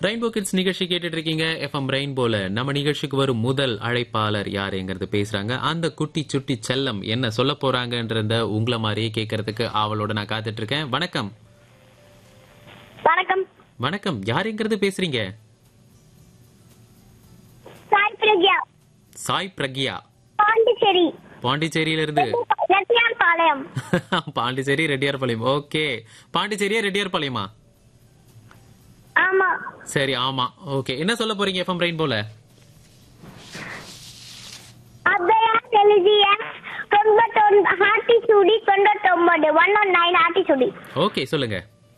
Rainbow kids நிகழ்ச்சி கேட்டுட்டு இருக்கீங்க எஃப்எம் ரெயின்போல நம்ம நிகழ்ச்சிக்கு வரும் முதல் அழைப்பாளர் யாருங்கிறது பேசுறாங்க அந்த குட்டி சுட்டி செல்லம் என்ன சொல்ல போறாங்கன்றத உங்களை மாதிரியே கேட்கறதுக்கு ஆவலோட நான் காத்துட்டு இருக்கேன் வணக்கம் வணக்கம் வணக்கம் யாருங்கிறது பேசுறீங்க சாய் பிரக்யா சாய் பிரக்யா பாண்டிச்சேரி பாண்டிச்சேரியில இருந்து லட்சியான் பாளையம் பாண்டிச்சேரி ரெட்டியார்பாளையம் ஓகே பாண்டிச்சேரியா ரெட்டியார்பாளையமா ஆமா சரி ஆமா ஓகே என்ன சொல்ல போறீங்க எஃப்எம் ரெயின்போல அபயா எழுதிய தொண்ணூத்தொன்பது ஆட்டி சுடி தொண்ணூத்தொன்பது ஒன் ஒன் நைன் ஆட்டி சுடி ஓகே சொல்லுங்க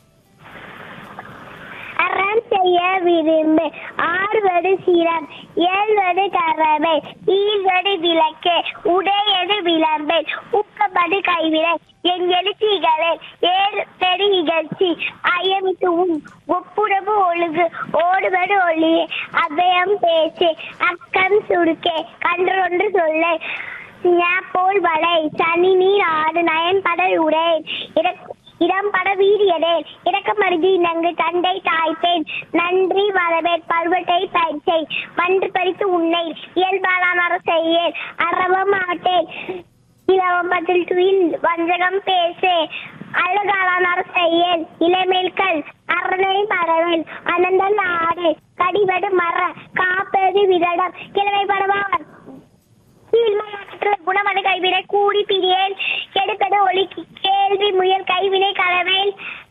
அறம் செய்ய விரும்பு ஆறுவது சிரம் ஏழ்வது கரவை ஈழ்வது விளக்கு உடையது விளம்பு ஊக்கப்படு கைவினை என் எழுச்சிகளே ஏழு பெரு இகழ்ச்சி அயமித்துவும் ஒப்புரவு ஒழுகு ஓடுவது ஒளியே அபயம் பேச்சு அக்கம் சுருக்கே கன்றொன்று சொல்லை போல் வளை சனி நீர் ஆடு நயன் படல் உரை இறக்- இடம்பட வீரியடே இறக்கமருதி நங்கு தண்டை தாய்ப்பேன் நன்றி வரவேற் பருவத்தை பயிற்சை பன்று பறித்து உன்னை இயல்பாலான செய்யேன் அறவ மாட்டேன் இளவம்பத்தில் துயில் வஞ்சகம் பேசே அழகாலான செய்யேன் இளமேல்கள் அரணை பறவேன் அனந்தல் ஆடு கடிவடு மர காப்பது விதடம் கிழமை படவான் கீழ்மையாற்ற குணமது கைவினை கூடி பிரியேன் கெடுக்கடு ஒளி கேள்வி முயல் கைவினை கலவேல்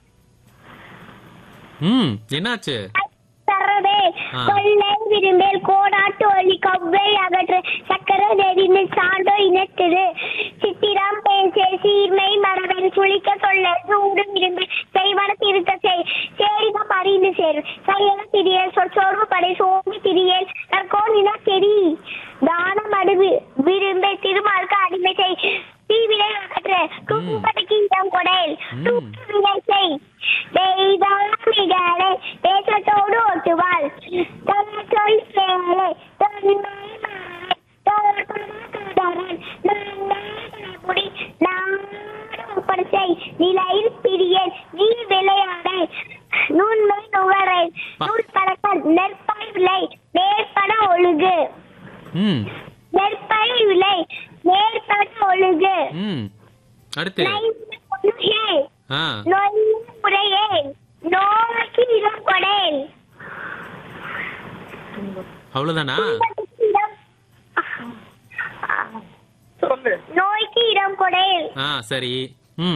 ம் என்னாச்சு தரவே ஆ. கொள்ளை விரும்பேல் கோடாட்டு ஒளி கொவ்வை அகற்று சக்கர நெறிந்து சாண்டோ இனத்துது சித்திரம் பேசே சீர்மை மரபன் சுழிக்க சொல்ல சூடு விரும்பி செய்வன திருத்த செய் சேரித பறிந்து சேர் கையல திரியல் சொற் சோர்வு படை சோம்பி திரியல் தற்கோணின தெரி தானம் அடு விரும்பே திருமார்க்கு அடிமை செய் தீவினை அகற்று தூக்குப்படைக்கு இடம் கொடைல் ம். தூக்கு வினை செய் தெய்வமிகளே தேசத்தோடு ஒட்டுவாள் தொழில் சேலை தொன்மை மாலை தோற்றமுடன் முடி நாடுபடுத்தை நிலையில் பிரியன் நீ விளையாடை நுண்மை நுகரை நூல் பழக்க நெற்பை விலை நேர்பட ஒழுகு ம் நெற்பை விலை நேர்பட ஒழுகு ம் அடுத்து நைந்து ஒழுகே ஆ நொய்முறையே நோய்க்கு இடம் கொடேன் அவ்வளவுதானா நோய்க்கு இடம் கொடேன் ஆ சரி